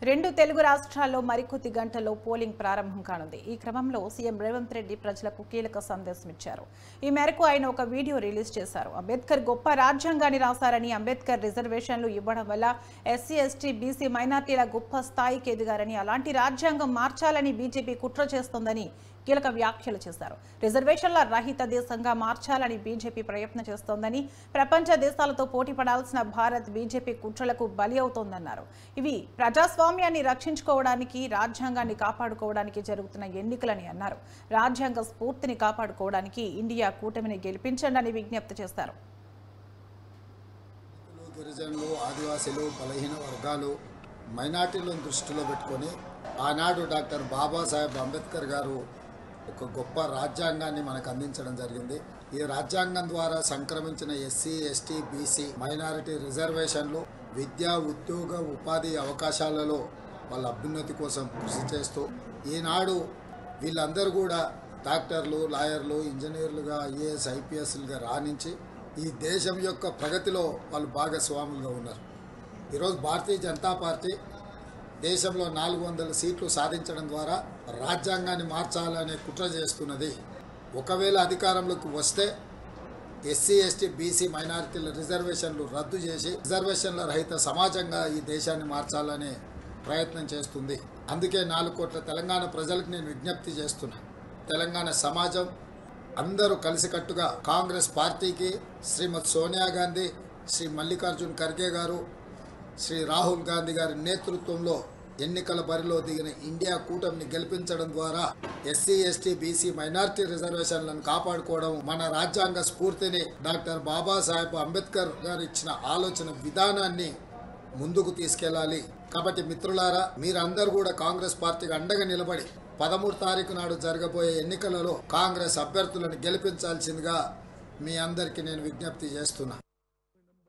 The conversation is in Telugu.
రెండు తెలుగు రాష్ట్రాల్లో మరికొద్ది గంటల్లో పోలింగ్ ప్రారంభం కానుంది ఈ క్రమంలో సీఎం రేవంత్ రెడ్డి ప్రజలకు కీలక సందేశం ఇచ్చారు ఈ మేరకు ఆయన ఒక వీడియో రిలీజ్ చేశారు అంబేద్కర్ గొప్ప రాజ్యాంగాన్ని రాశారని అంబేద్కర్ రిజర్వేషన్లు ఇవ్వడం వల్ల ఎస్సీ ఎస్టీ బీసీ మైనార్టీల గొప్ప స్థాయికి ఎదిగారని అలాంటి రాజ్యాంగం మార్చాలని బీజేపీ కుట్ర చేస్తోందని కీలక వ్యాఖ్యలు చేశారు రిజర్వేషన్ల రహిత దేశంగా మార్చాలని బీజేపీ ప్రయత్నం చేస్తోందని ప్రపంచ దేశాలతో పోటీ పడాల్సిన భారత్ బీజేపీ కుట్రలకు బలి అవుతోందన్నారు ఇవి ప్రజాస్వామ్యాన్ని రక్షించుకోవడానికి రాజ్యాంగాన్ని కాపాడుకోవడానికి జరుగుతున్న ఎన్నికలని అన్నారు రాజ్యాంగ స్ఫూర్తిని కాపాడుకోవడానికి ఇండియా కూటమిని గెలిపించండి అని విజ్ఞప్తి చేశారు దళితులు, గిరిజనులు ఆదివాసీలు బలహీన వర్గాలు మైనార్టీలను దృష్టిలో పెట్టుకొని ఆనాడు డాక్టర్ బాబాసాహెబ్ అంబేద్కర్ గారు ఒక గొప్ప రాజ్యాంగాన్ని మనకు అందించడం జరిగింది ఈ రాజ్యాంగం ద్వారా సంక్రమించిన ఎస్సీ ఎస్టీ బీసీ మైనారిటీ రిజర్వేషన్లు విద్య ఉద్యోగ ఉపాధి అవకాశాలలో వాళ్ళ అభ్యున్నతి కోసం కృషి చేస్తూ ఈనాడు వీళ్ళందరూ కూడా డాక్టర్లు లాయర్లు ఇంజనీర్లుగా ఐఏఎస్ ఐపీఎస్లుగా రాణించి ఈ దేశం యొక్క ప్రగతిలో వాళ్ళు భాగస్వాములుగా ఉన్నారు ఈరోజు భారతీయ జనతా పార్టీ దేశంలో నాలుగు వందల సీట్లు సాధించడం ద్వారా రాజ్యాంగాన్ని మార్చాలనే కుట్ర చేస్తున్నది ఒకవేళ అధికారంలోకి వస్తే ఎస్సీ ఎస్టీ బీసీ మైనారిటీల రిజర్వేషన్లు రద్దు చేసి రిజర్వేషన్ల రహిత సమాజంగా ఈ దేశాన్ని మార్చాలనే ప్రయత్నం చేస్తుంది అందుకే నాలుగు కోట్ల తెలంగాణ ప్రజలకు నేను విజ్ఞప్తి చేస్తున్నా తెలంగాణ సమాజం అందరూ కలిసికట్టుగా కాంగ్రెస్ పార్టీకి శ్రీమతి సోనియా గాంధీ శ్రీ మల్లికార్జున్ ఖర్గే గారు శ్రీ రాహుల్ గాంధీ గారి నేతృత్వంలో ఎన్నికల బరిలో దిగిన ఇండియా కూటమిని గెలిపించడం ద్వారా ఎస్సీ ఎస్టీ బీసీ మైనారిటీ రిజర్వేషన్లను కాపాడుకోవడం మన రాజ్యాంగ స్ఫూర్తిని డాక్టర్ బాబాసాహెబ్ అంబేద్కర్ గారు ఇచ్చిన ఆలోచన విధానాన్ని ముందుకు తీసుకెళ్ళాలి కాబట్టి మిత్రులారా మీరందరూ కూడా కాంగ్రెస్ పార్టీకి అండగా నిలబడి పదమూడు తారీఖు నాడు జరగబోయే ఎన్నికలలో కాంగ్రెస్ అభ్యర్థులను గెలిపించాల్సిందిగా మీ అందరికీ నేను విజ్ఞప్తి చేస్తున్నా